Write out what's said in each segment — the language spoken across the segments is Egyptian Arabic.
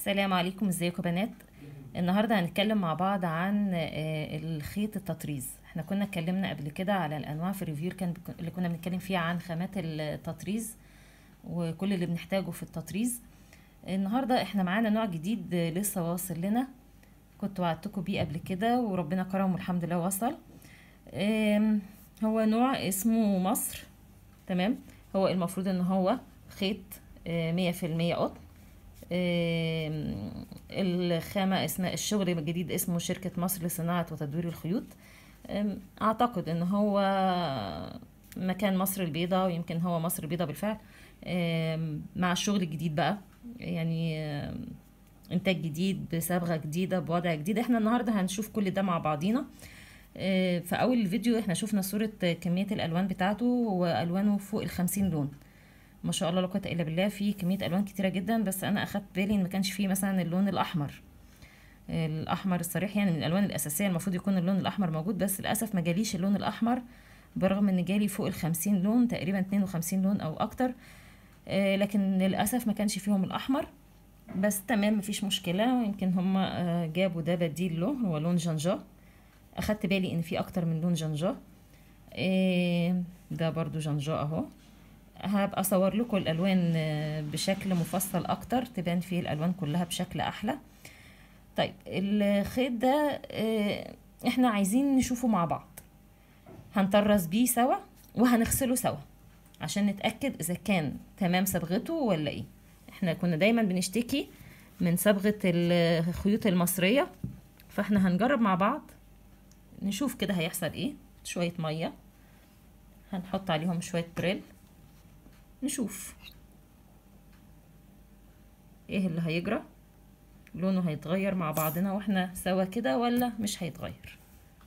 السلام عليكم ازيكم يا بنات النهارده هنتكلم مع بعض عن آه، الخيط التطريز احنا كنا اتكلمنا قبل كده على الانواع في الريفيو كان اللي كنا بنتكلم فيه عن خامات التطريز وكل اللي بنحتاجه في التطريز النهارده احنا معانا نوع جديد آه، لسه واصل لنا كنت وعدتكم بيه قبل كده وربنا كرم والحمد لله وصل آم، هو نوع اسمه مصر تمام هو المفروض ان هو خيط مية في المية قطن آم، الخامة اسمها الشغل الجديد اسمه شركة مصر لصناعة وتدوير الخيوط آم، أعتقد إن هو مكان مصر البيضاء ويمكن هو مصر البيضاء بالفعل آم، مع الشغل الجديد بقى يعني آم، إنتاج جديد بصبغة جديدة بوضع جديد احنا النهاردة هنشوف كل ده مع بعضينا آه، في أول الفيديو احنا شفنا صورة كمية الألوان بتاعته وألوانه فوق الخمسين لون ما شاء الله لا قوه الا بالله في كميه الوان كتيره جدا بس انا اخدت بالي ان ما كانش فيه مثلا اللون الاحمر الاحمر الصريح يعني من الالوان الاساسيه المفروض يكون اللون الاحمر موجود بس للاسف ما جاليش اللون الاحمر برغم ان جالي فوق الخمسين لون تقريبا اتنين وخمسين لون او اكتر آه، لكن للاسف ما كانش فيهم الاحمر بس تمام مفيش مشكله ويمكن هما آه، جابوا ده بديل له هو لون جنجا اخدت بالي ان في اكتر من لون جنجا آه، ده برضو جنجا اهو هبقى اصور لكم الالوان آه، بشكل مفصل اكتر تبان فيه الالوان كلها بشكل احلى طيب الخيط ده آه، احنا عايزين نشوفه مع بعض هنطرز بيه سوا وهنغسله سوا عشان نتاكد اذا كان تمام صبغته ولا ايه احنا كنا دايما بنشتكي من صبغه الخيوط المصريه فاحنا هنجرب مع بعض نشوف كده هيحصل ايه شويه ميه هنحط عليهم شويه بريل نشوف ايه اللي هيجرى لونه هيتغير مع بعضنا واحنا سوا كده ولا مش هيتغير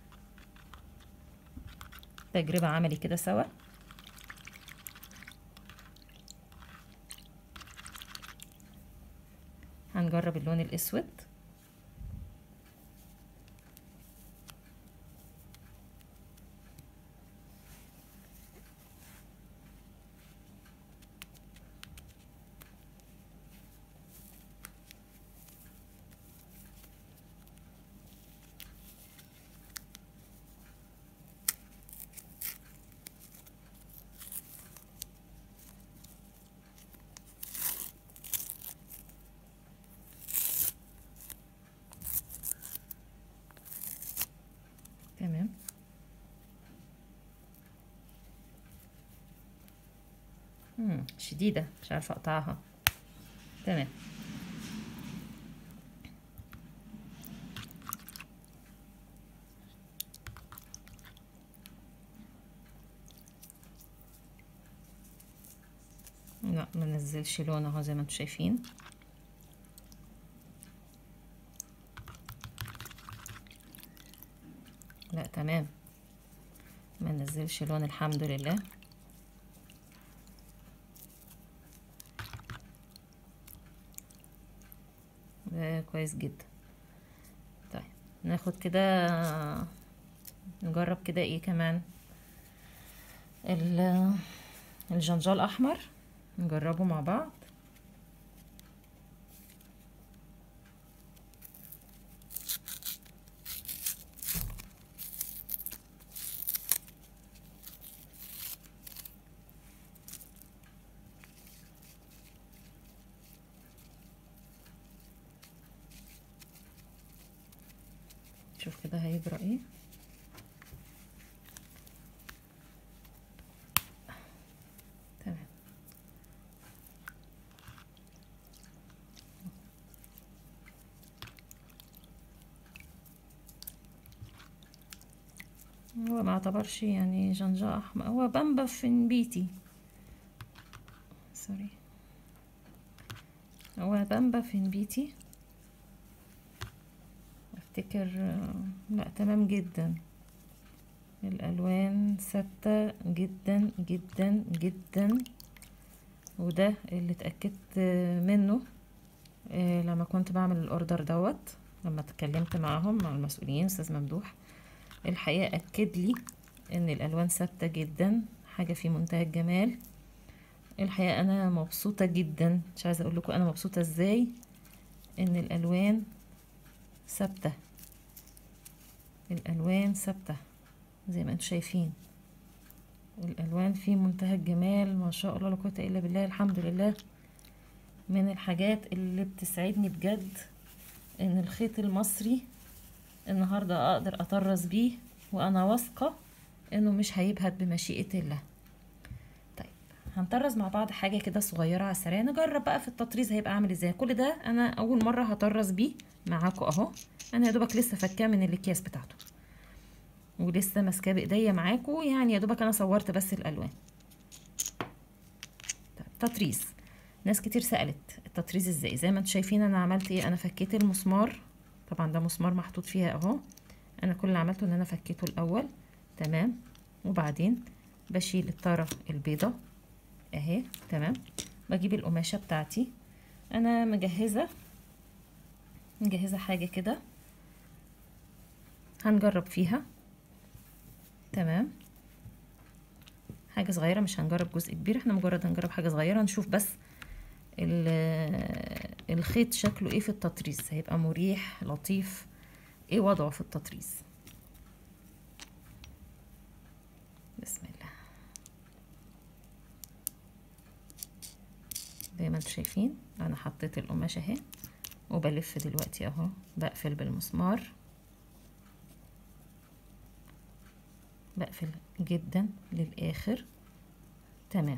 تجربة عملي كده سوا هنجرب اللون الاسود تمام مم. شديدة مش عارفة اقطعها تمام لا ما نزلش لون اهو زي ما انتم شايفين لا تمام ما نزلش لون الحمد لله ده كويس جدا طيب ناخد كده نجرب كده ايه كمان ال- الجنجال احمر نجربه مع بعض شوف كده هيجرى ايه تمام هو ما اعتبرش يعني جنجا احمر هو بامبا فنبيتي سوري هو بامبا فنبيتي افتكر آه، لا تمام جدا الالوان ثابته جدا جدا جدا وده اللي اتاكدت آه، منه آه، لما كنت بعمل الاوردر دوت لما اتكلمت معاهم مع المسؤولين استاذ ممدوح الحقيقه اكد لي ان الالوان ثابته جدا حاجه في منتهى الجمال الحقيقه انا مبسوطه جدا مش عايزه اقول لكم انا مبسوطه ازاي ان الالوان ثابته الالوان ثابته زي ما انتم شايفين الالوان في منتهى الجمال ما شاء الله لا قوه الا بالله الحمد لله من الحاجات اللي بتسعدني بجد ان الخيط المصري النهارده اقدر اطرز بيه وانا واثقه انه مش هيبهت بمشيئه الله طيب هنطرز مع بعض حاجه كده صغيره على السريع نجرب بقى في التطريز هيبقى عامل ازاي كل ده انا اول مره هطرز بيه معاكم اهو انا يا دوبك لسه فكاه من الاكياس بتاعته ولسه ماسكاه بايديا معاكم يعني يا دوبك انا صورت بس الالوان طيب تطريز ناس كتير سالت التطريز ازاي زي ما انتم شايفين انا عملت ايه انا فكيت المسمار طبعا ده مسمار محطوط فيها اهو انا كل اللي عملته ان انا فكيته الاول تمام وبعدين بشيل الطرف البيضة اهي تمام بجيب القماشة بتاعتي انا مجهزة مجهزة حاجة كده هنجرب فيها تمام حاجة صغيرة مش هنجرب جزء كبير احنا مجرد هنجرب حاجة صغيرة نشوف بس الخيط شكله ايه في التطريز هيبقى مريح لطيف ايه وضعه في التطريز بسم الله زي ما انتم شايفين انا حطيت القماشه اهي وبلف دلوقتي اهو بقفل بالمسمار بقفل جدا للاخر تمام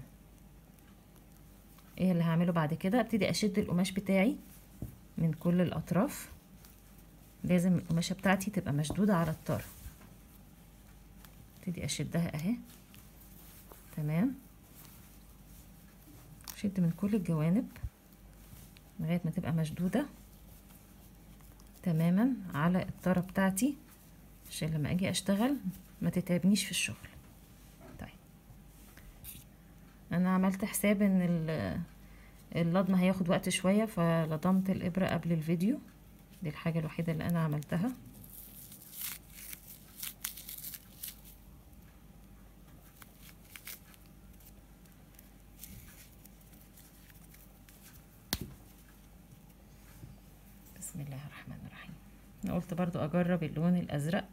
ايه اللي هعمله بعد كده ابتدي اشد القماش بتاعي من كل الاطراف لازم القماشه بتاعتي تبقى مشدوده على الطرف ابتدي اشدها اهي تمام شد من كل الجوانب لغايه ما تبقى مشدوده تماما على الطاره بتاعتي عشان لما اجي اشتغل ما تتعبنيش في الشغل طيب انا عملت حساب ان اللضم هياخد وقت شويه فلضمت الابره قبل الفيديو دي الحاجه الوحيده اللي انا عملتها بسم الله الرحمن الرحيم انا قلت برضو اجرب اللون الازرق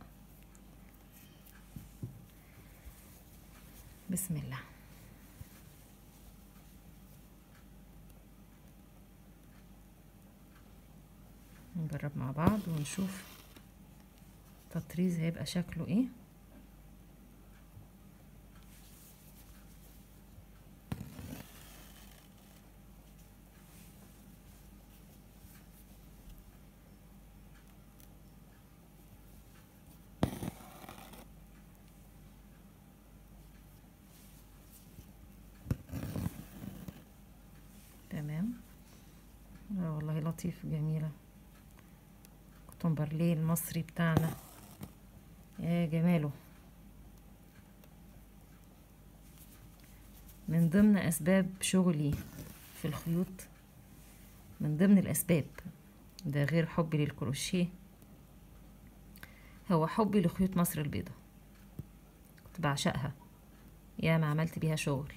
بسم الله نجرب مع بعض ونشوف التطريز هيبقى شكله ايه تمام اه والله لطيف جميلة كوتون بارليه المصري بتاعنا يا جماله من ضمن اسباب شغلي في الخيوط من ضمن الاسباب ده غير حبي للكروشيه هو حبي لخيوط مصر البيضاء كنت بعشقها يا ما عملت بيها شغل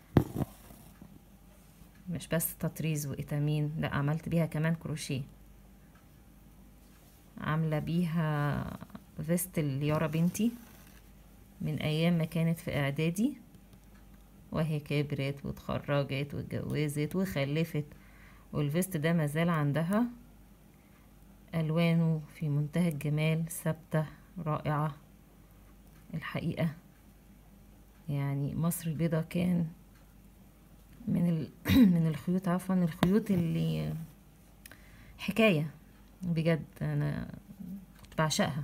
مش بس تطريز وإتامين لا عملت بيها كمان كروشيه عاملة بيها فيست ليارا بنتي من أيام ما كانت في إعدادي وهي كبرت واتخرجت واتجوزت وخلفت والفيست ده مازال عندها ألوانه في منتهى الجمال ثابتة رائعة الحقيقة يعني مصر البيضاء كان من ال... من الخيوط عفوا الخيوط اللي حكاية بجد أنا كنت بعشقها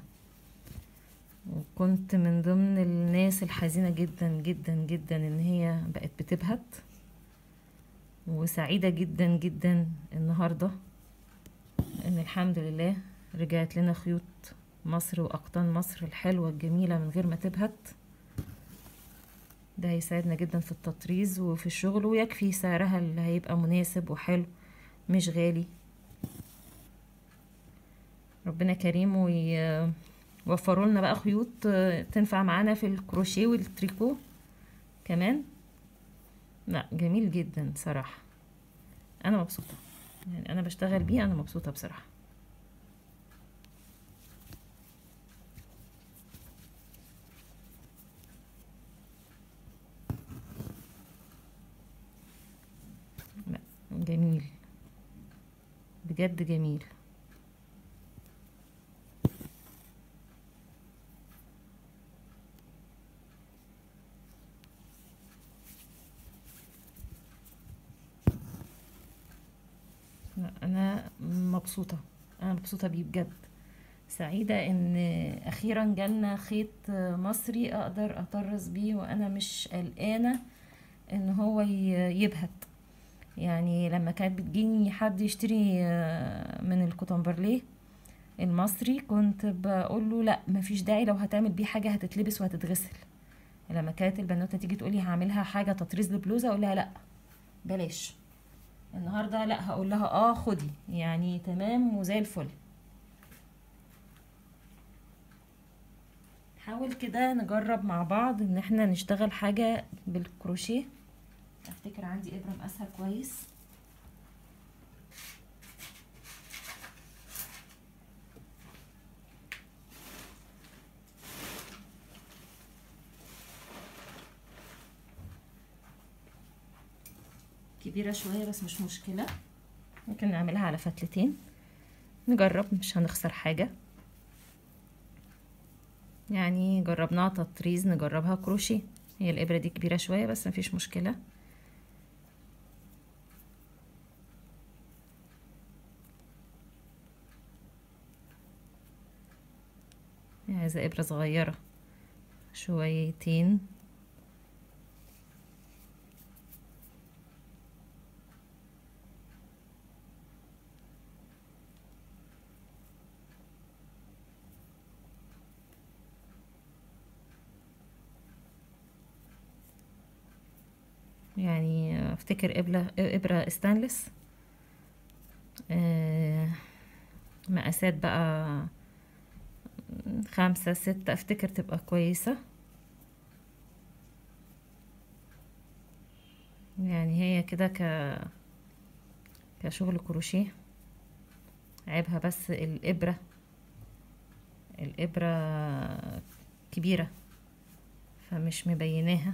وكنت من ضمن الناس الحزينة جدا جدا جدا إن هي بقت بتبهت وسعيدة جدا جدا النهاردة إن الحمد لله رجعت لنا خيوط مصر وأقطان مصر الحلوة الجميلة من غير ما تبهت ده هيساعدنا جدا في التطريز وفي الشغل ويكفي سعرها اللي هيبقى مناسب وحلو مش غالي ربنا كريم ويوفروا لنا بقى خيوط تنفع معانا في الكروشيه والتريكو كمان لا جميل جدا صراحة انا مبسوطة يعني انا بشتغل بيه انا مبسوطة بصراحة لا جميل بجد جميل لا انا مبسوطة انا مبسوطة بيه بجد سعيدة ان اخيرا جالنا خيط مصري اقدر اطرز بيه وانا مش قلقانة ان هو ي- يبهت يعني لما كانت بتجيني حد يشتري آه، من الكوتون المصري كنت بقول له لا مفيش داعي لو هتعمل بيه حاجة هتتلبس وهتتغسل لما كانت البنوتة تيجي تقولي هعملها حاجة تطريز لبلوزة اقول لها لا بلاش النهارده لا هقول لها اه خدي يعني تمام وزي الفل حاول كده نجرب مع بعض ان احنا نشتغل حاجة بالكروشيه افتكر عندي ابرة مقاسها كويس كبيرة شوية بس مش مشكلة ممكن نعملها على فتلتين نجرب مش هنخسر حاجة يعني جربناها تطريز نجربها كروشيه هي الإبرة دي كبيرة شوية بس مفيش مشكلة عايزة إبرة صغيرة شويتين يعني افتكر إبرة إبرة استانلس آه، مقاسات بقى خمسة ستة افتكر تبقى كويسة يعني هي كده ك كشغل كروشيه عيبها بس الإبرة الإبرة كبيرة فمش مبيناها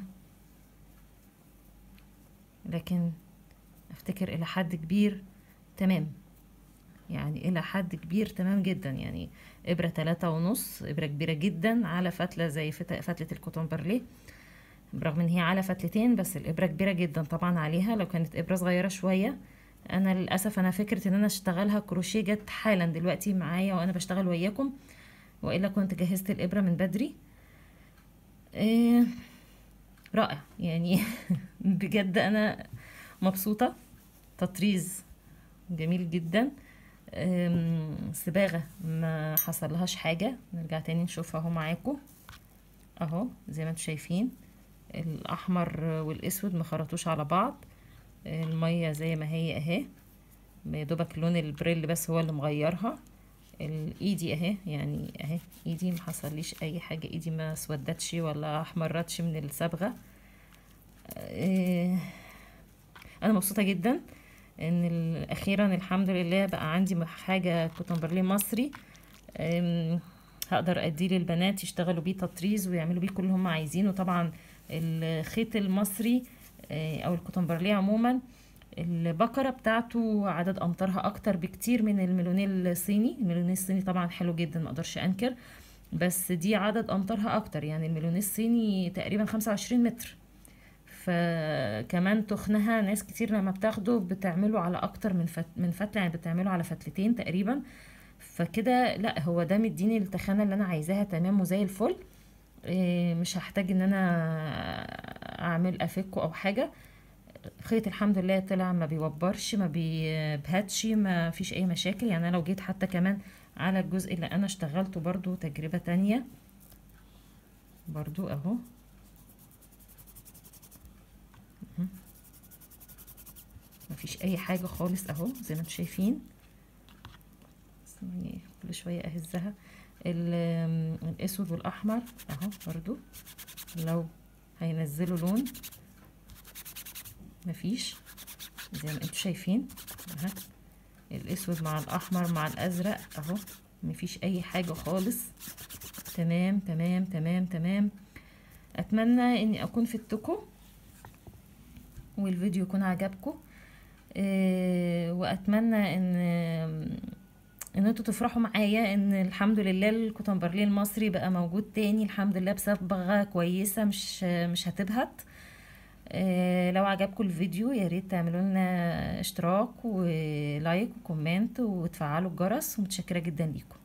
لكن افتكر الى حد كبير تمام يعني الى حد كبير تمام جدا يعني ابرة تلاتة ونص ابرة كبيرة جدا على فتلة زي فت- فتلة الكوتون برليه برغم ان هي على فتلتين بس الابرة كبيرة جدا طبعا عليها لو كانت ابرة صغيرة شوية انا للاسف انا فكرة ان انا اشتغلها كروشيه جت حالا دلوقتي معايا وانا بشتغل وياكم والا كنت جهزت الابرة من بدري إيه رائع يعني بجد انا مبسوطة تطريز جميل جدا أم، صباغة ما حصلهاش حاجة نرجع تاني نشوفها اهو معاكم اهو زي ما انتم شايفين الاحمر والاسود ما خرطوش على بعض المية زي ما هي اهي يا دوبك لون البريل بس هو اللي مغيرها الايدي اهي يعني اهي ايدي ما حصليش اي حاجة ايدي ما سودتش ولا احمرتش من الصبغة إيه، انا مبسوطة جدا ان ال- اخيرا الحمد لله بقى عندي م- حاجة كوتون برليه مصري أم، هقدر اديه للبنات يشتغلوا بيه تطريز ويعملوا بيه كل اللي هم عايزينه طبعا الخيط المصري آه، او الكوتون برليه عموما البكرة بتاعته عدد امتارها اكتر بكتير من الميلونيه الصيني الميلونيه الصيني طبعا حلو جدا ما اقدرش انكر بس دي عدد امتارها اكتر يعني الميلونيه الصيني تقريبا 25 متر فكمان تخنها ناس كتير لما بتاخده بتعمله على اكتر من فت... من فتله يعني بتعمله على فتلتين تقريبا فكده لا هو ده مديني التخانه اللي انا عايزاها تمام وزي الفل إيه، مش هحتاج ان انا اعمل افكه او حاجه خيط الحمد لله طلع ما بيوبرش ما بيبهتش ما فيش اي مشاكل يعني انا لو جيت حتى كمان على الجزء اللي انا اشتغلته برضو تجربة تانية برضو اهو مهم. مفيش اي حاجة خالص اهو زي ما انتم شايفين ثواني كل شوية اهزها ال- الاسود والاحمر اهو برضو لو هينزلوا لون مفيش زي ما انتم شايفين اهو الاسود مع الاحمر مع الازرق اهو مفيش اي حاجة خالص تمام تمام تمام تمام اتمنى اني اكون فدتكم والفيديو يكون عجبكم آه، واتمنى ان ان انتوا تفرحوا معايا ان الحمد لله الكوتنبرليه المصري بقى موجود تاني الحمد لله بصبغه كويسه مش مش هتبهت آه، لو عجبكم الفيديو يا ريت تعملوا لنا اشتراك ولايك وكومنت وتفعلوا الجرس ومتشكره جدا ليكم